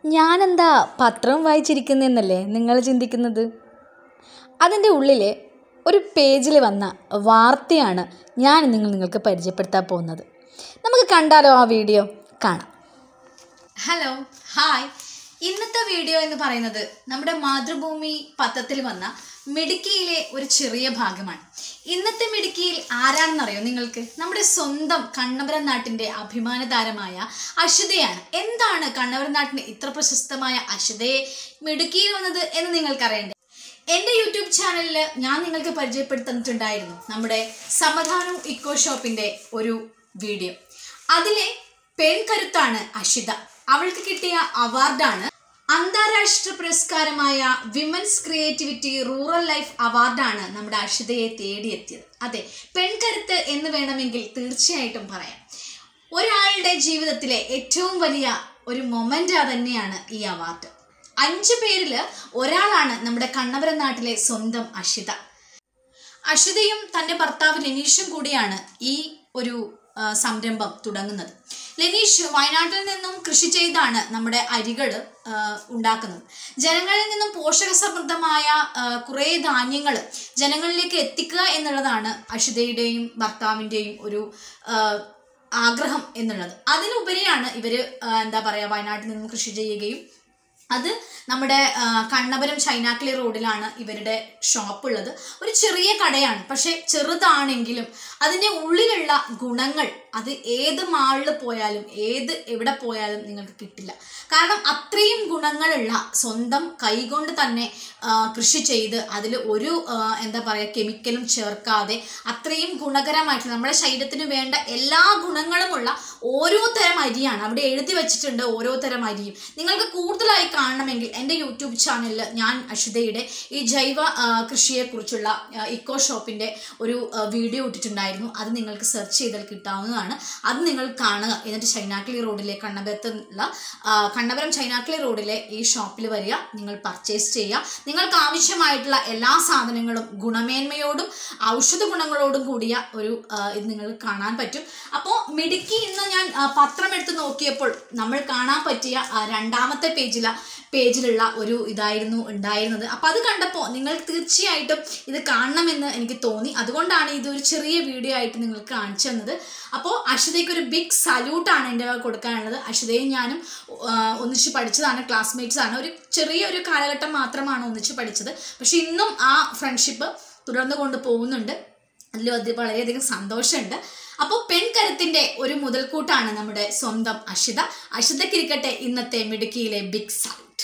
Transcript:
ഞാനെന്താ പത്രം വായിച്ചിരിക്കുന്നതെന്നല്ലേ നിങ്ങൾ ചിന്തിക്കുന്നത് അതിൻ്റെ ഉള്ളിൽ ഒരു പേജിൽ വന്ന വാർത്തയാണ് ഞാൻ നിങ്ങൾ നിങ്ങൾക്ക് പരിചയപ്പെടുത്താൻ പോകുന്നത് നമുക്ക് കണ്ടാലോ ആ വീഡിയോ കാണാം ഹലോ ഹായ് ഇന്നത്തെ വീഡിയോ എന്ന് പറയുന്നത് നമ്മുടെ മാതൃഭൂമി പത്രത്തിൽ വന്ന മിടുക്കിയിലെ ഒരു ചെറിയ ഭാഗമാണ് ഇന്നത്തെ മിടുക്കിയിൽ ആരാണെന്നറിയോ നിങ്ങൾക്ക് നമ്മുടെ സ്വന്തം കണ്ണപുരം നാട്ടിൻ്റെ അഭിമാന താരമായ അശ്വതയാണ് എന്താണ് കണ്ണപുരം നാട്ടിന് ഇത്ര പ്രശസ്തമായ അശ്വതയെ മിടുക്കിയിൽ വന്നത് എന്ന് നിങ്ങൾക്കറിയണ്ടേ എൻ്റെ യൂട്യൂബ് ചാനലിൽ ഞാൻ നിങ്ങൾക്ക് പരിചയപ്പെടുത്തിയിട്ടുണ്ടായിരുന്നു നമ്മുടെ സമാധാനം ഇക്കോ ഷോപ്പിൻ്റെ ഒരു വീഡിയോ അതിലെ പെൺകരുത്താണ് അഷിത അവൾക്ക് കിട്ടിയ അവാർഡാണ് അന്താരാഷ്ട്ര പുരസ്കാരമായ വിമൻസ് ക്രിയേറ്റിവിറ്റി റൂറൽ ലൈഫ് അവാർഡാണ് നമ്മുടെ അഷിതയെ തേടിയെത്തിയത് അതെ പെൺകരുത്ത് എന്ന് വേണമെങ്കിൽ തീർച്ചയായിട്ടും പറയാം ഒരാളുടെ ജീവിതത്തിലെ ഏറ്റവും വലിയ ഒരു മൊമെൻ്റ് തന്നെയാണ് ഈ അവാർഡ് അഞ്ച് പേരിൽ ഒരാളാണ് നമ്മുടെ കണ്ണപുരം നാട്ടിലെ സ്വന്തം അഷിത അഷിതയും തൻ്റെ ഭർത്താവ് ലെനീഷും കൂടിയാണ് ഈ ഒരു ആ, സംരംഭം തുടങ്ങുന്നത് ലെനീഷ് വയനാട്ടിൽ നിന്നും കൃഷി ചെയ്താണ് നമ്മുടെ അരികൾ ഉണ്ടാക്കുന്നത് ജനങ്ങളിൽ നിന്നും പോഷക സമൃദ്ധമായ കുറേ ധാന്യങ്ങൾ ജനങ്ങളിലേക്ക് എത്തിക്കുക എന്നുള്ളതാണ് അഷിതയുടെയും ഭർത്താവിൻ്റെയും ഒരു ആ, ആഗ്രഹം എന്നുള്ളത് അതിനുപരിയാണ് ഇവർ എന്താ പറയുക വയനാട്ടിൽ നിന്നും കൃഷി ചെയ്യുകയും അത് നമ്മുടെ ആ, കണ്ണപുരം ചൈനാക്കിളി റോഡിലാണ് ഇവരുടെ ഷോപ്പ് ഉള്ളത് ഒരു ചെറിയ കടയാണ് പക്ഷെ ചെറുതാണെങ്കിലും അതിൻ്റെ ഉള്ളിലുള്ള ഗുണങ്ങൾ അത് ഏത് മാളിൽ പോയാലും ഏത് എവിടെ പോയാലും നിങ്ങൾക്ക് കിട്ടില്ല കാരണം അത്രയും ഗുണങ്ങളുള്ള സ്വന്തം കൈകൊണ്ട് തന്നെ ആ, കൃഷി ചെയ്ത് അതിൽ ഒരു ആ, എന്താ പറയുക കെമിക്കലും ചേർക്കാതെ അത്രയും ഗുണകരമായിട്ട് നമ്മുടെ ശരീരത്തിന് വേണ്ട എല്ലാ ഗുണങ്ങളുമുള്ള ഓരോ തരം അരിയാണ് അവിടെ എഴുതി വെച്ചിട്ടുണ്ട് ഓരോ തരം അരിയും നിങ്ങൾക്ക് കൂടുതലായി കാണണമെങ്കിൽ എൻ്റെ യൂട്യൂബ് ചാനലിൽ ഞാൻ അഷിതയുടെ ഈ ജൈവ ആ, കൃഷിയെക്കുറിച്ചുള്ള ആ, ഇക്കോ ഷോപ്പിൻ്റെ ഒരു ആ, വീഡിയോ ഇട്ടിട്ടുണ്ടായിരുന്നു അത് നിങ്ങൾക്ക് സെർച്ച് ചെയ്താൽ കിട്ടാവുന്നതാണ് അത് നിങ്ങൾ കാണുക എന്നിട്ട് ചൈനാക്കിളി റോഡിലെ കണ്ണപുരത്തുള്ള ആ, കണ്ണപുരം ചൈനാക്കിളി റോഡിലെ ഈ ഷോപ്പിൽ വരിക നിങ്ങൾ പർച്ചേസ് ചെയ്യുക നിങ്ങൾക്ക് ആവശ്യമായിട്ടുള്ള എല്ലാ സാധനങ്ങളും ഗുണമേന്മയോടും ഔഷധ ഗുണങ്ങളോടും കൂടിയ ഒരു ആ, ഇത് നിങ്ങൾക്ക് കാണാൻ പറ്റും അപ്പോൾ മിടുക്കി ഇന്ന് ഞാൻ ആ, പത്രം എടുത്ത് നോക്കിയപ്പോൾ നമ്മൾ കാണാൻ പറ്റിയ ആ, രണ്ടാമത്തെ പേജില പേജിലുള്ള ഒരു ഇതായിരുന്നു ഉണ്ടായിരുന്നത് അപ്പോൾ അത് കണ്ടപ്പോൾ നിങ്ങൾ തീർച്ചയായിട്ടും ഇത് കാണണമെന്ന് എനിക്ക് തോന്നി അതുകൊണ്ടാണ് ഇതൊരു ചെറിയ വീഡിയോ ആയിട്ട് നിങ്ങൾക്ക് കാണിച്ചു തന്നത് അപ്പോൾ അശ്വതയ്ക്ക് ഒരു ബിഗ് സല്യൂട്ടാണ് എൻ്റെ വക കൊടുക്കാനുള്ളത് അശ്വതയും ഞാനും ആ, ഒന്നിച്ച് പഠിച്ചതാണ് ക്ലാസ്മേറ്റ്സ് ആണ് ഒരു ചെറിയൊരു കാലഘട്ടം മാത്രമാണ് ഒന്നിച്ച് പഠിച്ചത് പക്ഷെ ഇന്നും ആ ഫ്രണ്ട്ഷിപ്പ് തുടർന്ന് കൊണ്ട് പോകുന്നുണ്ട് അതിൽ അത് വളരെയധികം സന്തോഷമുണ്ട് അപ്പോൾ പെൺകരുത്തിൻ്റെ ഒരു മുതൽക്കൂട്ടാണ് നമ്മുടെ സ്വന്തം അഷിത അഷിതയ്ക്കിരിക്കട്ടെ ഇന്നത്തെ മിടുക്കിയിലെ ബിഗ് സല്യൂട്ട്